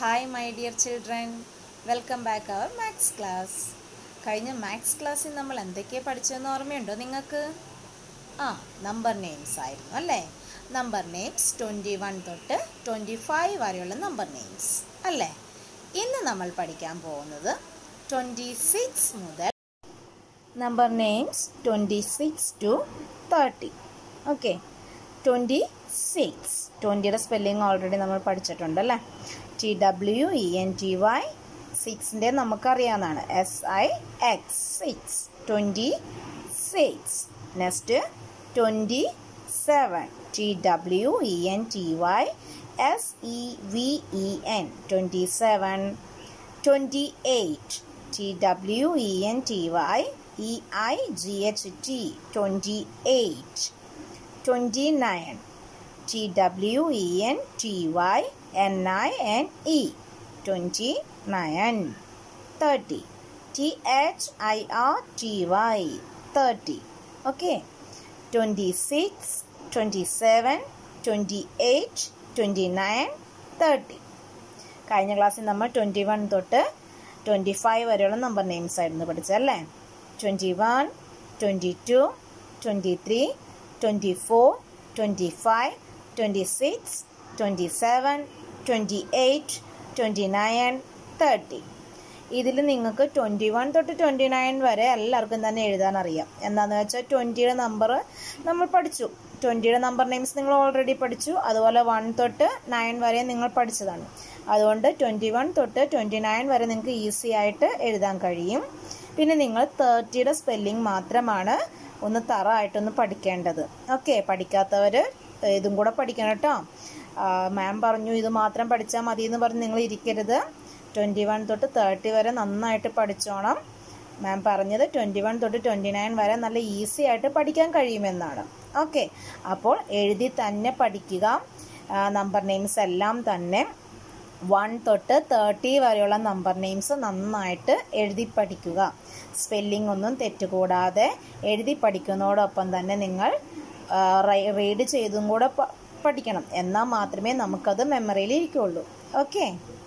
hi my dear children welcome back our maths class കഴിഞ്ഞ maths ക്ലാസ്സിൽ നമ്മൾ എന്തൊക്കെയാണ് പഠിച്ചതെന്ന് ഓർമ്മയുണ്ടോ നിങ്ങൾക്ക് ആ നമ്പർ നെയിംസ് ആയിരുന്നു അല്ലേ നമ്പർ നെയിംസ് ട്വൻറ്റി വൺ തൊട്ട് ട്വൻറ്റി ഫൈവ് വരെയുള്ള നമ്പർ നെയിംസ് അല്ലേ ഇന്ന് നമ്മൾ പഠിക്കാൻ പോകുന്നത് ട്വൻറ്റി സിക്സ് മുതൽ number names twenty six to thirty okay twenty six ട്വൻറ്റിയുടെ സ്പെല്ലിംഗ് ഓൾറെഡി നമ്മൾ പഠിച്ചിട്ടുണ്ട് അല്ലേ T W E N T Y സിക്സിൻ്റെ നമുക്കറിയാവുന്നതാണ് S I X six twenty six next twenty seven T W E N T Y S E V E N twenty seven twenty eight T W E N T Y E I G H T twenty eight twenty nine T W E N T Y N I N E twenty nine thirty T H I R T Y thirty okay twenty six twenty seven twenty eight twenty nine thirty കഴിഞ്ഞ ക്ലാസ്സിൽ നമ്മൾ twenty one തൊട്ട് twenty five വരെയുള്ള number names ആയിരുന്നു പഠിച്ചല്ലേ twenty one twenty two twenty three twenty four twenty five twenty six twenty seven twenty eight twenty nine thirty ഇതിൽ നിങ്ങൾക്ക് twenty one തൊട്ട് ട്വൻറ്റി നയൻ വരെ എല്ലാവർക്കും തന്നെ എഴുതാൻ അറിയാം എന്താണെന്ന് വെച്ചാൽ ട്വൻറ്റിയുടെ നമ്പർ നമ്മൾ പഠിച്ചു ട്വൻറ്റിയുടെ നമ്പർ നെയിംസ് നിങ്ങൾ ഓൾറെഡി പഠിച്ചു അതുപോലെ വൺ തൊട്ട് നയൻ വരെ നിങ്ങൾ പഠിച്ചതാണ് അതുകൊണ്ട് ട്വൻറ്റി വൺ തൊട്ട് ട്വൻറ്റി നയൻ വരെ നിങ്ങൾക്ക് ഈസി ആയിട്ട് എഴുതാൻ കഴിയും പിന്നെ നിങ്ങൾ തേർട്ടിയുടെ സ്പെല്ലിംഗ് മാത്രമാണ് ഒന്ന് തറ ആയിട്ടൊന്ന് പഠിക്കേണ്ടത് ഓക്കെ പഠിക്കാത്തവർ ഇതും കൂടെ പഠിക്കണം കേട്ടോ മാം പറഞ്ഞു ഇത് മാത്രം പഠിച്ചാൽ മതി എന്ന് പറഞ്ഞ് നിങ്ങൾ ഇരിക്കരുത് ട്വൻറ്റി വൺ തൊട്ട് തേർട്ടി വരെ നന്നായിട്ട് പഠിച്ചോണം മാം പറഞ്ഞത് ട്വൻറ്റി വൺ തൊട്ട് ട്വൻറ്റി നയൻ വരെ നല്ല ഈസി ആയിട്ട് പഠിക്കാൻ കഴിയുമെന്നാണ് ഓക്കെ അപ്പോൾ എഴുതി തന്നെ പഠിക്കുക നമ്പർ നെയിംസ് എല്ലാം തന്നെ വൺ തൊട്ട് തേർട്ടി വരെയുള്ള നമ്പർ നെയിംസ് നന്നായിട്ട് എഴുതി പഠിക്കുക സ്പെല്ലിംഗ് ഒന്നും തെറ്റുകൂടാതെ എഴുതി പഠിക്കുന്നതോടൊപ്പം തന്നെ നിങ്ങൾ റീഡ് ചെയ്തും കൂടെ പഠിക്കണം എന്നാൽ മാത്രമേ നമുക്കത് മെമ്മറിയിൽ ഇരിക്കുള്ളൂ ഓക്കെ